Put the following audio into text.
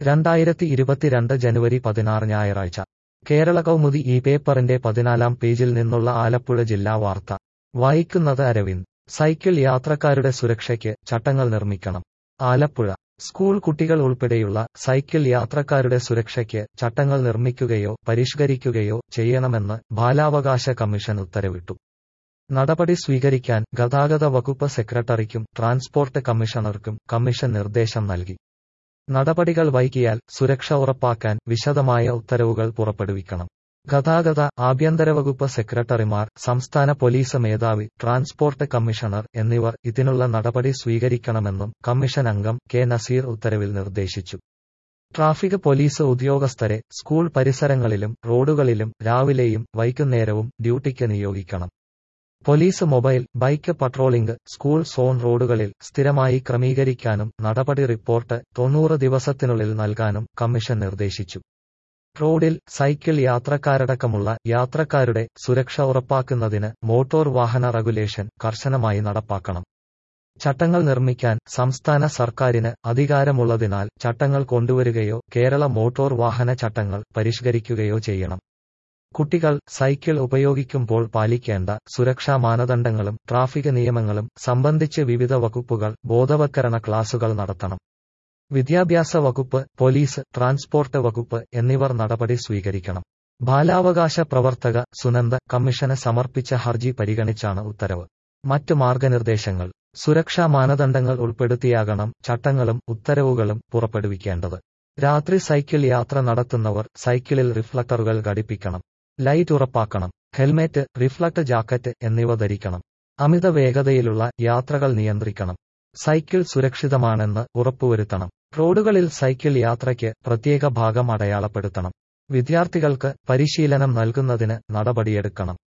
രണ്ടായിരത്തി ഇരുപത്തിരണ്ട് ജനുവരി പതിനാറ് ഞായറാഴ്ച കേരള കൗമുദി ഈ പേപ്പറിന്റെ പതിനാലാം പേജിൽ നിന്നുള്ള ആലപ്പുഴ ജില്ലാ വാർത്ത വായിക്കുന്നത് അരവിന്ദ് സൈക്കിൾ യാത്രക്കാരുടെ സുരക്ഷയ്ക്ക് ചട്ടങ്ങൾ നിർമ്മിക്കണം ആലപ്പുഴ സ്കൂൾ കുട്ടികൾ ഉൾപ്പെടെയുള്ള സൈക്കിൾ യാത്രക്കാരുടെ സുരക്ഷയ്ക്ക് ചട്ടങ്ങൾ നിർമ്മിക്കുകയോ പരിഷ്കരിക്കുകയോ ചെയ്യണമെന്ന് ബാലാവകാശ കമ്മീഷൻ ഉത്തരവിട്ടു നടപടി സ്വീകരിക്കാൻ ഗതാഗത വകുപ്പ് സെക്രട്ടറിക്കും ട്രാൻസ്പോർട്ട് കമ്മീഷണർക്കും കമ്മീഷൻ നിർദ്ദേശം നൽകി നടപടികൾ വൈകിയാൽ സുരക്ഷ ഉറപ്പാക്കാൻ വിശദമായ ഉത്തരവുകൾ പുറപ്പെടുവിക്കണം ഗതാഗത ആഭ്യന്തര വകുപ്പ് സെക്രട്ടറിമാർ സംസ്ഥാന പോലീസ് മേധാവി ട്രാൻസ്പോർട്ട് കമ്മീഷണർ എന്നിവർ ഇതിനുള്ള നടപടി സ്വീകരിക്കണമെന്നും കമ്മീഷൻ അംഗം കെ നസീർ ഉത്തരവിൽ നിർദ്ദേശിച്ചു ട്രാഫിക് പോലീസ് ഉദ്യോഗസ്ഥരെ സ്കൂൾ പരിസരങ്ങളിലും റോഡുകളിലും രാവിലെയും വൈകുന്നേരവും ഡ്യൂട്ടിക്ക് നിയോഗിക്കണം police mobile bike patrolling school zone റോഡുകളിൽ സ്ഥിരമായി ക്രമീകരിക്കാനും നടപടി റിപ്പോർട്ട് തൊണ്ണൂറ് ദിവസത്തിനുള്ളിൽ നൽകാനും കമ്മീഷൻ നിർദ്ദേശിച്ചു റോഡിൽ സൈക്കിൾ യാത്രക്കാരടക്കമുള്ള യാത്രക്കാരുടെ സുരക്ഷ ഉറപ്പാക്കുന്നതിന് മോട്ടോർ വാഹന റെഗുലേഷൻ കർശനമായി നടപ്പാക്കണം ചട്ടങ്ങൾ നിർമ്മിക്കാൻ സംസ്ഥാന സർക്കാരിന് അധികാരമുള്ളതിനാൽ ചട്ടങ്ങൾ കൊണ്ടുവരികയോ കേരള മോട്ടോർ വാഹന ചട്ടങ്ങൾ പരിഷ്കരിക്കുകയോ ചെയ്യണം കുട്ടികൾ സൈക്കിൾ ഉപയോഗിക്കുമ്പോൾ പാലിക്കേണ്ട സുരക്ഷാ മാനദണ്ഡങ്ങളും ട്രാഫിക് നിയമങ്ങളും സംബന്ധിച്ച് വിവിധ വകുപ്പുകൾ ബോധവൽക്കരണ ക്ലാസുകൾ നടത്തണം വിദ്യാഭ്യാസ വകുപ്പ് പോലീസ് ട്രാൻസ്പോർട്ട് വകുപ്പ് എന്നിവർ നടപടി സ്വീകരിക്കണം ബാലാവകാശ പ്രവർത്തക സുനന്ദ കമ്മീഷന് സമർപ്പിച്ച ഹർജി പരിഗണിച്ചാണ് ഉത്തരവ് മറ്റു മാർഗനിർദ്ദേശങ്ങൾ സുരക്ഷാ മാനദണ്ഡങ്ങൾ ഉൾപ്പെടുത്തിയാകണം ചട്ടങ്ങളും ഉത്തരവുകളും പുറപ്പെടുവിക്കേണ്ടത് രാത്രി സൈക്കിൾ യാത്ര നടത്തുന്നവർ സൈക്കിളിൽ റിഫ്ലക്ടറുകൾ ഘടിപ്പിക്കണം ലൈറ്റ് ഉറപ്പാക്കണം ഹെൽമെറ്റ് റിഫ്ലക്ട് ജാക്കറ്റ് എന്നിവ ധരിക്കണം അമിത വേഗതയിലുള്ള യാത്രകൾ നിയന്ത്രിക്കണം സൈക്കിൾ സുരക്ഷിതമാണെന്ന് ഉറപ്പുവരുത്തണം റോഡുകളിൽ സൈക്കിൾ യാത്രയ്ക്ക് പ്രത്യേക ഭാഗം അടയാളപ്പെടുത്തണം വിദ്യാർത്ഥികൾക്ക് പരിശീലനം നൽകുന്നതിന് നടപടിയെടുക്കണം